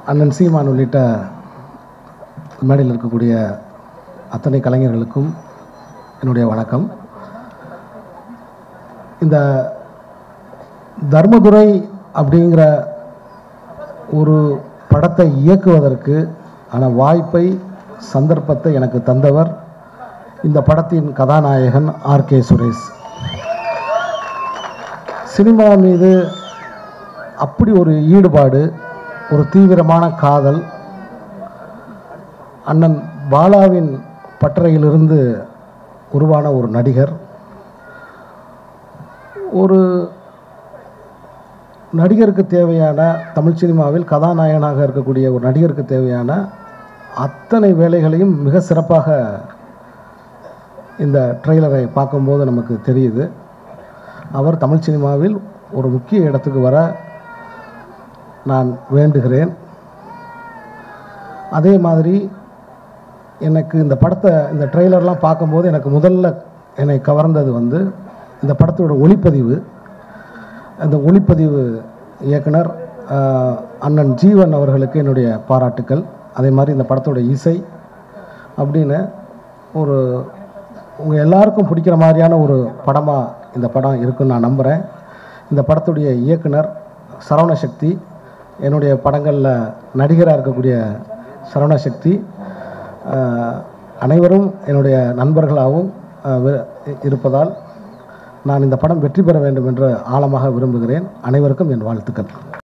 அண்ணன் சீமான் உள்ளிட்ட மேடையில் இருக்கக்கூடிய அத்தனை கலைஞர்களுக்கும் என்னுடைய வணக்கம் இந்த தர்மதுரை அப்படிங்கிற ஒரு படத்தை இயக்குவதற்கு ஆன வாய்ப்பை சந்தர்ப்பத்தை எனக்கு தந்தவர் இந்த படத்தின் கதாநாயகன் ஆர் கே சுரேஷ் சினிமா மீது அப்படி ஒரு ஈடுபாடு ஒரு தீவிரமான காதல் அண்ணன் பாலாவின் பட்டறையிலிருந்து உருவான ஒரு நடிகர் ஒரு நடிகருக்கு தேவையான தமிழ் சினிமாவில் கதாநாயகனாக இருக்கக்கூடிய ஒரு நடிகருக்கு தேவையான அத்தனை வேலைகளையும் மிக சிறப்பாக இந்த ட்ரெய்லரை பார்க்கும்போது நமக்கு தெரியுது அவர் தமிழ் சினிமாவில் ஒரு முக்கிய இடத்துக்கு வர நான் வேண்டுகிறேன் அதே மாதிரி எனக்கு இந்த படத்தை இந்த ட்ரெய்லர்லாம் பார்க்கும்போது எனக்கு முதல்ல என்னை கவர்ந்தது வந்து இந்த படத்தோட ஒளிப்பதிவு அந்த ஒளிப்பதிவு இயக்குனர் ஆஹ், அண்ணன் ஜீவன் அவர்களுக்கு என்னுடைய பாராட்டுக்கள் அதே மாதிரி இந்த படத்தோட இசை அப்படின்னு ஒரு உங்கள் எல்லாருக்கும் பிடிக்கிற மாதிரியான ஒரு படமாக இந்த படம் இருக்குன்னு நான் நம்புகிறேன் இந்த படத்துடைய இயக்குனர் சரவணசக்தி என்னுடைய படங்களில் நடிகராக இருக்கக்கூடிய சரவணசக்தி ஆஹ், அனைவரும் என்னுடைய நண்பர்களாகவும் ஆஹ், வி- இருப்பதால் நான் இந்த படம் வெற்றி பெற வேண்டும் என்று ஆழமாக விரும்புகிறேன் அனைவருக்கும் என் வாழ்த்துக்கள்